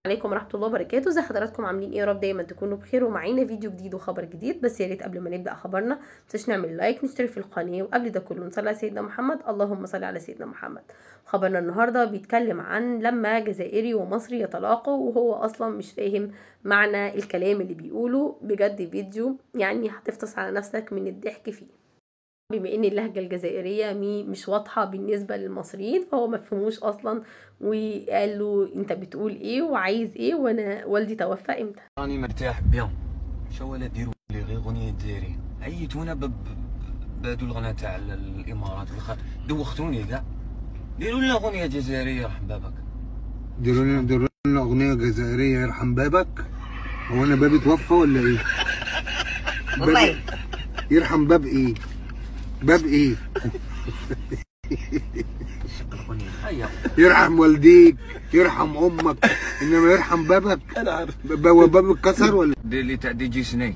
عليكم ورحمة الله وبركاته ازي حضراتكم عاملين ايه يا رب دايما تكونوا بخير ومعانا فيديو جديد وخبر جديد بس يا ريت قبل ما نبدا خبرنا متنساش نعمل لايك نشترك في القناه وقبل ده كله نصلي على سيدنا محمد اللهم صل على سيدنا محمد خبرنا النهارده بيتكلم عن لما جزائري ومصري يتلاقوا وهو اصلا مش فاهم معنى الكلام اللي بيقوله بجد فيديو يعني هتفطس على نفسك من الضحك فيه بما ان اللهجة الجزائرية مي مش واضحة بالنسبة للمصريين فهو مفهموش اصلا وقال له انت بتقول ايه وعايز ايه وانا والدي توفى امتى راني مرتاح بيان شو ولا ديروا لي غير غنية ديري عيتونا ب- ب- بهادو الغنى تاع ال- الامارات والخ- دوختوني كاع ديروا لنا غنية جزائرية رحم بابك ديروا لنا ديروا لنا اغنيه جزائريه يرحم بابك هو انا بابي توفى ولا ايه؟ باب يرحم باب ايه؟ باب ايه؟ هيا يرحم والديك يرحم امك انما يرحم بابك انا عارف ب- هو بابك اتكسر ولا دير لي تاع دي جي سنيك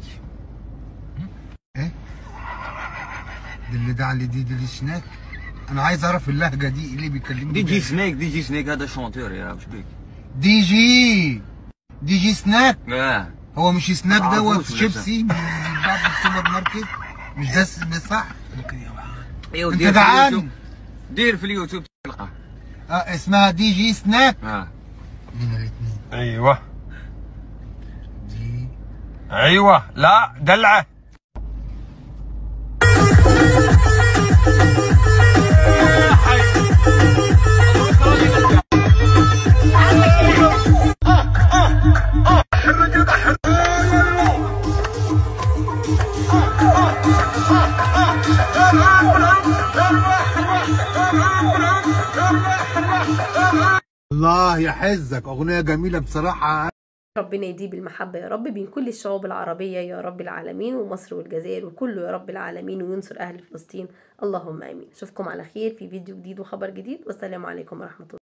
دي اللي ده اللي دي دي اللي سناك انا عايز اعرف اللهجه دي اللي بيكلمني دي جي بيها. سنيك دي جي سنيك هذا شونتور يا وش بيك دي جي دي جي سناك اه هو مش سناك ما دوت تعرفوش ولا شيبسي من بعد السوبر ماركت مش ده اسم صح؟ ايوا انت دير في جعان؟ اليوتيوب دير في اليوتيوب تلقى اه اسمها دي جي سناك اه من الاثنين ايوه دي ايوه لا دلعه الله يحزك اغنيه جميله بصراحه ربنا يديم المحبة يا رب بين كل الشعوب العربية يا رب العالمين ومصر والجزائر وكله يا رب العالمين وينصر أهل فلسطين اللهم آمين أشوفكم على خير في فيديو جديد وخبر جديد والسلام عليكم ورحمة الله